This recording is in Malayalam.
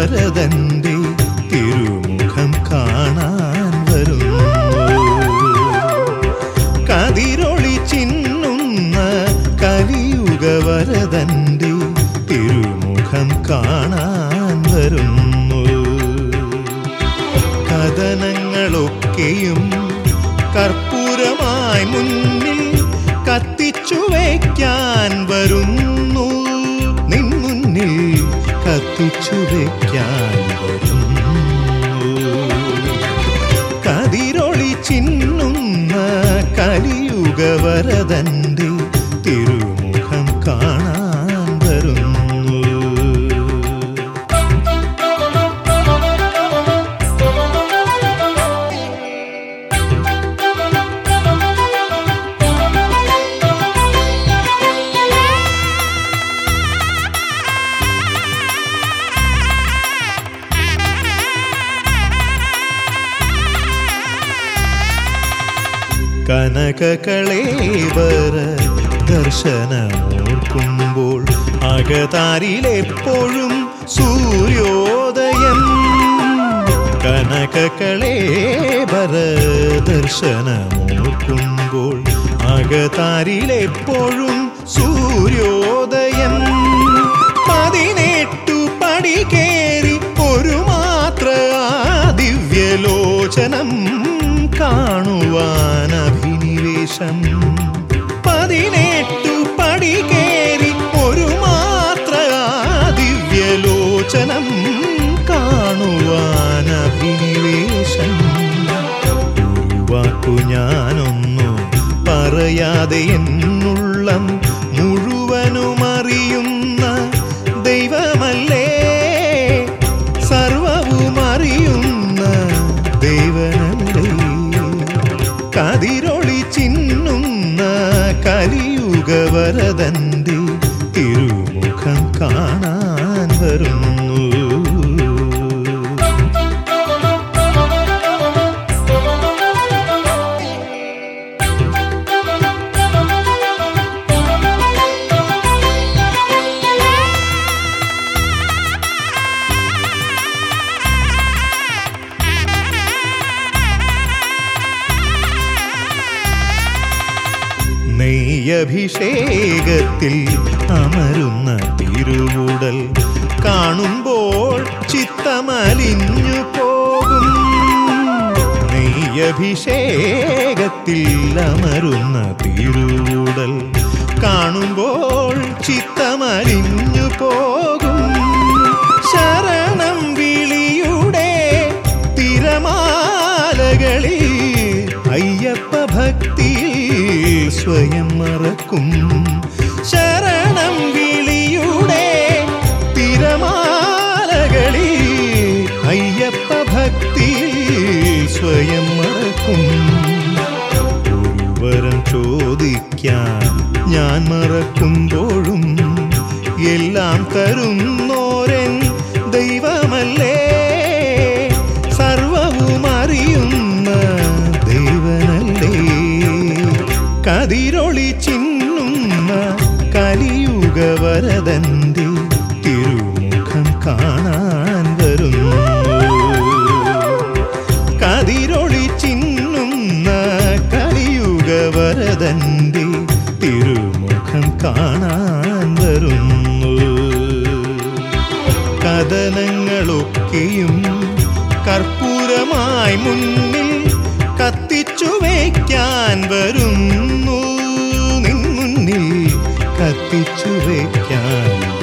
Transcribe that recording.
വരദന്റെ തിരുമുഖം കാണാൻ വരുന്നു കതിരൊളി ചിന്നുന്ന കലിയുഗ വരദന്റെ തിരുമുഖം കാണാൻ വരുന്നു കഥനങ്ങളൊക്കെയും കർപ്പൂരമായി മുന്നിൽ കത്തിച്ചു വയ്ക്കാൻ വരുന്നു നിൻ മുന്നിൽ കത്തിച്ചു വയ്ക്കാൻ വരുന്നു കതിരൊളി ചിന്നുന്ന കലിയുഗ വരദന്റെ തിരുമുഖം കാണാൻ വരുന്നു കനകകളേവര ദർശനമോർക്കുമ്പോൾ അകതാരിലെപ്പോഴും സൂര്യോദയം കനകകളേവര ദർശനമോർക്കുമ്പോൾ അകതാരിലെപ്പോഴും സൂര്യോദയം പതിനെട്ടു പടി കേറി ഒരു മാത്ര ആ ദിവ്യലോചനം കാണുവാൻ അഭിനിവേശം പതിനെട്ടു പടി കേറി ഒരു മാത്ര ആ ദിവ്യലോചനം കാണുവാൻ അഭിനിവേശം ഒരു വാക്കു ഞാനൊന്നു പറയാതെ എന്നുള്ളം മുഴുവനും അറിയുന്ന ദൈവമല്ലേ സർവവും അറിയുന്ന ദൈവനല്ലേ കതിരൊളി ചിന്നുന്ന കലിയുഗ വരദന്റെ തിരുമുഖം കാണാൻ വരുന്നു നെയ്യഭിഷേകത്തിൽ അമരുന്ന തിരുവുടൽ കാണുമ്പോൾ ചിത്തമലിഞ്ഞു പോകും നെയ്യഭിഷേകത്തിൽ അമരുന്ന തിരുവുടൽ കാണുമ്പോൾ ചിത്തമലിഞ്ഞു പോകും ശരണം വിളിയുടെ തിരമാലകളിൽ അയ്യപ്പ ഭക്തിയിൽ സ്വയം മറക്കും ശരണം വിളിയുടെ തിരമാലകളിൽ അയ്യപ്പ ഭക്തിയിൽ സ്വയം മറക്കും ഒരു വരം ചോദിക്കാൻ ഞാൻ മറക്കുമ്പോഴും എല്ലാം തരുന്നോരൻ ദൈവമല്ലേ സർവവും അറിയുന്ന ദൈവനല്ലേ കതിരൊളി ചിന്നുന്ന കലിയുഗ വരദന്റെ തിരുമുഖം കാണാൻ വരുന്നു കതിരൊളി ചിന്നുന്ന കലിയുഗ വരദന്റെ തിരുമുഖം കാണാൻ വരുന്നു കഥനങ്ങളൊക്കെയും കർപ്പൂരമായി മുന്നിൽ കത്തിച്ചു വയ്ക്കാൻ വരുന്നു നിൻ മുന്നിൽ കത്തിച്ചു വയ്ക്കാൻ